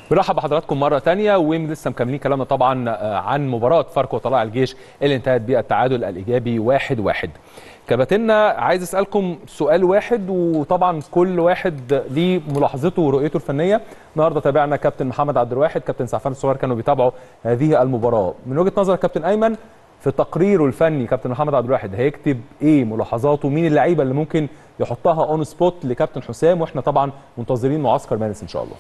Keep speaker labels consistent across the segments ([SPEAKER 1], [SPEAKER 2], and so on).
[SPEAKER 1] برحب بحضراتكم مرة تانية ولسه مكملين كلامنا طبعا عن مباراة فاركو وطلائع الجيش اللي انتهت بالتعادل الإيجابي واحد واحد كباتنا عايز أسألكم سؤال واحد وطبعا كل واحد ليه ملاحظته ورؤيته الفنية النهارده تابعنا كابتن محمد عبد الواحد كابتن سعفان الصغير كانوا بيتابعوا هذه المباراة من وجهة نظر كابتن أيمن في تقريره الفني كابتن محمد عبد الواحد هيكتب ايه ملاحظاته مين اللعيبه اللي ممكن يحطها اون سبوت لكابتن حسام واحنا طبعا منتظرين معسكر مارس ان شاء الله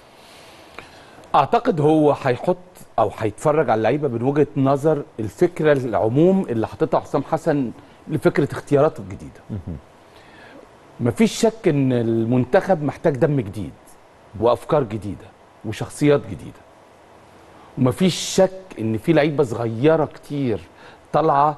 [SPEAKER 2] اعتقد هو هيحط او هيتفرج على اللعيبه من وجهه نظر الفكره العموم اللي حاططها حسام حسن لفكره اختياراته الجديده مفيش شك ان المنتخب محتاج دم جديد وافكار جديده وشخصيات جديده ومفيش شك ان في لعيبه صغيره كتير طالعه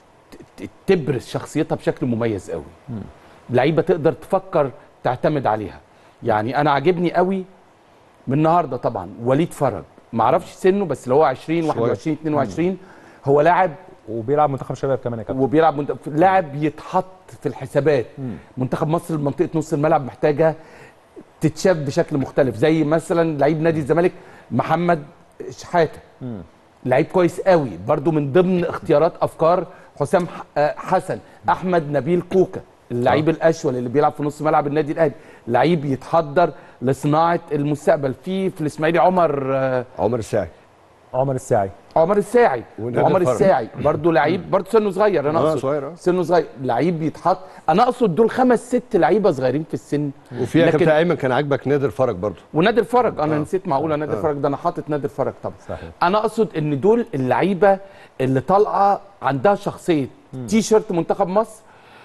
[SPEAKER 2] ت- تبرز شخصيتها بشكل مميز قوي لعيبه تقدر تفكر تعتمد عليها يعني انا عاجبني قوي من النهارده طبعا وليد فرج ما اعرفش سنه بس اللي هو 20 21 22 هو لاعب
[SPEAKER 1] وبيلعب منتخب شباب كمان يا كابتن
[SPEAKER 2] وبيلعب منت... لاعب يتحط في الحسابات منتخب مصر منطقه نص الملعب محتاجه تتشاف بشكل مختلف زي مثلا لعيب نادي الزمالك محمد شحاته لعيب كويس قوي برضو من ضمن اختيارات افكار حسام ح- آه، حسن احمد نبيل كوكا اللعيب الاشول اللي بيلعب في نص ملعب النادي الاهلي لعيب يتحضر لصناعه المستقبل في في الاسماعيلي عمر آه،
[SPEAKER 3] عمر الساعي
[SPEAKER 1] عمر الساعي
[SPEAKER 2] عمر الساعي
[SPEAKER 3] ونادر
[SPEAKER 2] عمر
[SPEAKER 3] فرج.
[SPEAKER 2] الساعي برضه لعيب برضه سنه صغير انا
[SPEAKER 3] آه،
[SPEAKER 2] اقصد
[SPEAKER 3] صغير، آه.
[SPEAKER 2] سنه صغير لعيب يتحط انا اقصد دول خمس ست لعيبه صغيرين في السن
[SPEAKER 3] وفي يا
[SPEAKER 2] لكن-
[SPEAKER 3] كابتن ايمن كان عاجبك نادر فرج برضه
[SPEAKER 2] ونادر فرج انا نسيت معقوله نادر فرج ده انا حاطط نادر فرج طبعا
[SPEAKER 1] صحيح.
[SPEAKER 2] انا اقصد ان دول اللعيبه اللي طالعه عندها شخصيه تي شيرت منتخب مصر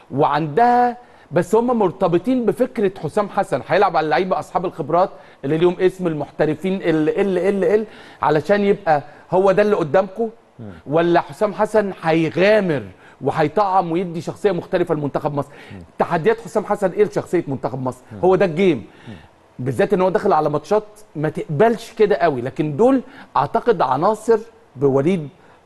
[SPEAKER 2] وعندها بس هم مرتبطين بفكره حسام حسن هيلعب على اللعيبه اصحاب الخبرات اللي ليهم اسم المحترفين ال ال ال ال علشان يبقى هو ده اللي قدامكم ولا حسام حسن هيغامر وهيطعم ويدي شخصيه مختلفه لمنتخب مصر تحديات حسام حسن ايه لشخصيه منتخب مصر هو ده الجيم بالذات ان هو داخل على ماتشات ما تقبلش كده قوي لكن دول اعتقد عناصر بوليد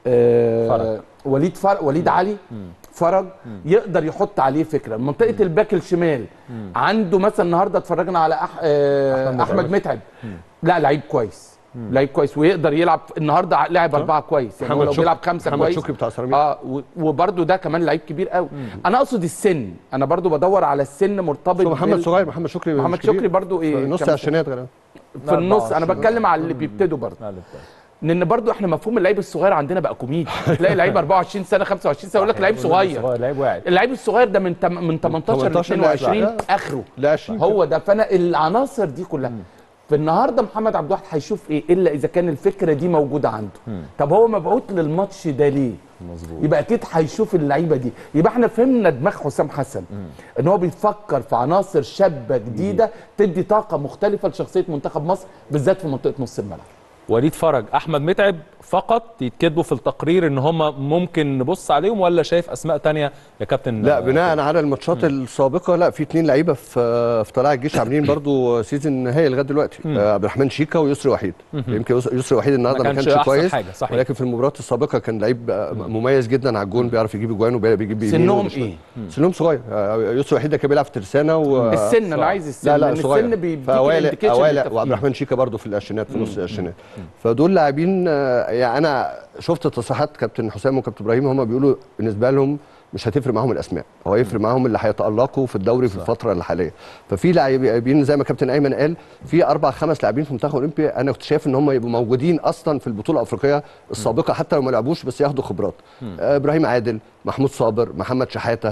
[SPEAKER 2] آه
[SPEAKER 1] فرج.
[SPEAKER 2] وليد فرج وليد علي فرج يقدر يحط عليه فكره منطقه الباك الشمال عنده مثلا النهارده اتفرجنا على أح... آه احمد متعب لا لعيب كويس لعيب كويس ويقدر يلعب النهارده لعب اربعه كويس يعني هو
[SPEAKER 3] محمد
[SPEAKER 2] لو
[SPEAKER 3] شكري.
[SPEAKER 2] بيلعب خمسه
[SPEAKER 3] محمد
[SPEAKER 2] كويس
[SPEAKER 3] شكري بتاع سيراميكا.
[SPEAKER 2] اه و- وبرده ده كمان لعيب كبير قوي انا اقصد السن انا برده بدور على السن مرتبط
[SPEAKER 3] بس هو محمد
[SPEAKER 2] بال-
[SPEAKER 3] صغير محمد شكري مش
[SPEAKER 2] محمد
[SPEAKER 3] كبير.
[SPEAKER 2] شكري برضو ايه
[SPEAKER 3] نص
[SPEAKER 2] كام
[SPEAKER 3] عشرينات غالبا
[SPEAKER 2] في النص انا
[SPEAKER 1] 24.
[SPEAKER 2] بتكلم على اللي بيبتدوا برضه
[SPEAKER 1] لا، لا، لا.
[SPEAKER 2] لان برضو احنا مفهوم اللعيب الصغير عندنا بقى كوميدي تلاقي لعيب 24 سنه 25 سنه يقول لك لعيب صغير
[SPEAKER 1] لعيب واعد
[SPEAKER 2] اللعيب الصغير ده من تم من 18 ل
[SPEAKER 3] 18 ل
[SPEAKER 2] 22
[SPEAKER 3] لا.
[SPEAKER 2] اخره
[SPEAKER 3] لا 20
[SPEAKER 2] هو ده فانا العناصر دي كلها في النهارده محمد عبد الواحد هيشوف ايه الا اذا كان الفكره دي موجوده عنده طب هو مبعوث للماتش ده ليه
[SPEAKER 1] مظبوط
[SPEAKER 2] يبقى اكيد هيشوف اللعيبه دي يبقى احنا فهمنا دماغ حسام حسن ان هو بيفكر في عناصر شابه جديده تدي طاقه مختلفه لشخصيه منتخب مصر بالذات في منطقه نص الملعب
[SPEAKER 1] وليد فرج احمد متعب فقط يتكتبوا في التقرير ان هم ممكن نبص عليهم ولا شايف اسماء تانية يا كابتن
[SPEAKER 3] لا بناء على الماتشات السابقه لا في اثنين لعيبه في في طلائع الجيش عاملين برضو سيزون هايل لغايه دلوقتي آه، عبد الرحمن شيكا ويسري وحيد يمكن يس- يسري وحيد النهارده
[SPEAKER 1] ما
[SPEAKER 3] ما
[SPEAKER 1] كانش
[SPEAKER 3] كانش
[SPEAKER 1] أحسن
[SPEAKER 3] كويس
[SPEAKER 1] حاجة، صحيح.
[SPEAKER 3] ولكن في المباريات السابقه كان لعيب آه، مميز جدا على الجون بيعرف يجيب اجوان وبيجيب بيمينه
[SPEAKER 2] سنهم
[SPEAKER 3] وبيشمال.
[SPEAKER 2] ايه؟
[SPEAKER 3] سنهم صغير آه، يسري وحيد ده كان بيلعب في ترسانه و
[SPEAKER 2] السن انا عايز السن
[SPEAKER 3] لا لا
[SPEAKER 2] لان
[SPEAKER 3] صغير
[SPEAKER 2] السن بيديك
[SPEAKER 3] في اوائل
[SPEAKER 2] الانديكيشن
[SPEAKER 3] اوائل
[SPEAKER 2] للتفكير.
[SPEAKER 3] وعبد الرحمن شيكا برضو في العشرينات في نص العشرينات فدول لاعبين آه، يعني انا شفت تصريحات كابتن حسام وكابتن ابراهيم هم بيقولوا بالنسبه لهم مش هتفرق معاهم الاسماء هو يفرق معاهم اللي هيتالقوا في الدوري في الفتره الحاليه ففي لاعبين زي ما كابتن ايمن قال في اربع خمس لاعبين في المنتخب الاولمبي انا كنت شايف ان هم يبقوا موجودين اصلا في البطوله الافريقيه السابقه حتى لو ما لعبوش بس ياخدوا خبرات آه ابراهيم عادل محمود صابر محمد شحاته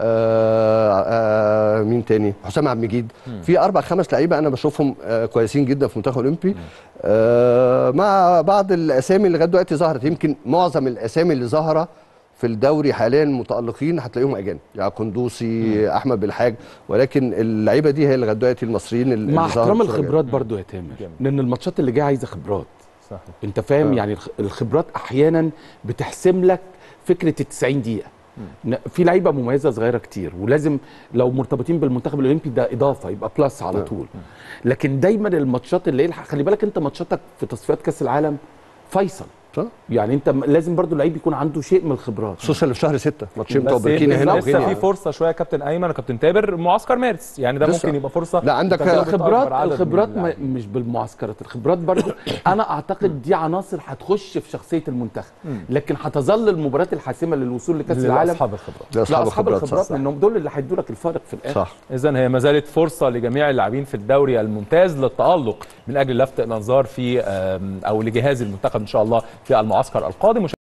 [SPEAKER 3] آه آه مين تاني حسام عبد المجيد في اربع خمس لعيبه انا بشوفهم آه كويسين جدا في المنتخب الاولمبي آه مع بعض الاسامي اللي لغايه دلوقتي ظهرت يمكن معظم الاسامي اللي ظاهره في الدوري حاليا متالقين هتلاقيهم اجانب يعني قندوسي احمد بالحاج ولكن اللعيبه دي هي اللي لغايه دلوقتي المصريين اللي
[SPEAKER 2] مع
[SPEAKER 3] اللي ظهروا
[SPEAKER 2] احترام
[SPEAKER 3] بصورة جيدة.
[SPEAKER 2] الخبرات برضو يا تامر
[SPEAKER 1] جامد.
[SPEAKER 2] لان الماتشات اللي جايه عايزه خبرات
[SPEAKER 1] صحيح
[SPEAKER 2] انت فاهم يعني الخ- الخبرات احيانا بتحسم لك فكره ال 90 دقيقه ن- في لعيبه مميزه صغيره كتير ولازم لو مرتبطين بالمنتخب الاولمبي ده اضافه يبقى بلس على طول لكن دايما الماتشات اللي هي الح- خلي بالك انت ماتشاتك في تصفيات كاس العالم فيصل
[SPEAKER 3] صح
[SPEAKER 2] يعني انت م- لازم برضو اللعيب يكون عنده شيء من الخبرات
[SPEAKER 3] خصوصا اللي في شهر 6 ماتشين بتوع
[SPEAKER 1] بس
[SPEAKER 3] بوركينا هنا
[SPEAKER 1] لسه في
[SPEAKER 3] وغينيا
[SPEAKER 1] فرصه شويه يا كابتن ايمن وكابتن تامر معسكر مارس يعني ده
[SPEAKER 3] لسه.
[SPEAKER 1] ممكن يبقى فرصه
[SPEAKER 3] لا، عندك
[SPEAKER 1] تجربة
[SPEAKER 2] الخبرات
[SPEAKER 1] أكبر عدد
[SPEAKER 2] الخبرات
[SPEAKER 1] من
[SPEAKER 2] ما
[SPEAKER 1] اللاعبين.
[SPEAKER 2] مش بالمعسكرات الخبرات برضو انا اعتقد دي عناصر هتخش في شخصيه المنتخب لكن هتظل المباريات الحاسمه للوصول لكاس العالم
[SPEAKER 1] لاصحاب الخبرات
[SPEAKER 3] ده
[SPEAKER 2] لا اصحاب الخبرات
[SPEAKER 3] صح,
[SPEAKER 2] لانهم دول اللي هيدوا لك الفارق في الاخر
[SPEAKER 3] صح.
[SPEAKER 1] اذا هي ما زالت فرصه لجميع اللاعبين في الدوري الممتاز للتالق من اجل لفت الانظار في آم، او لجهاز المنتخب ان شاء الله في المعسكر القادم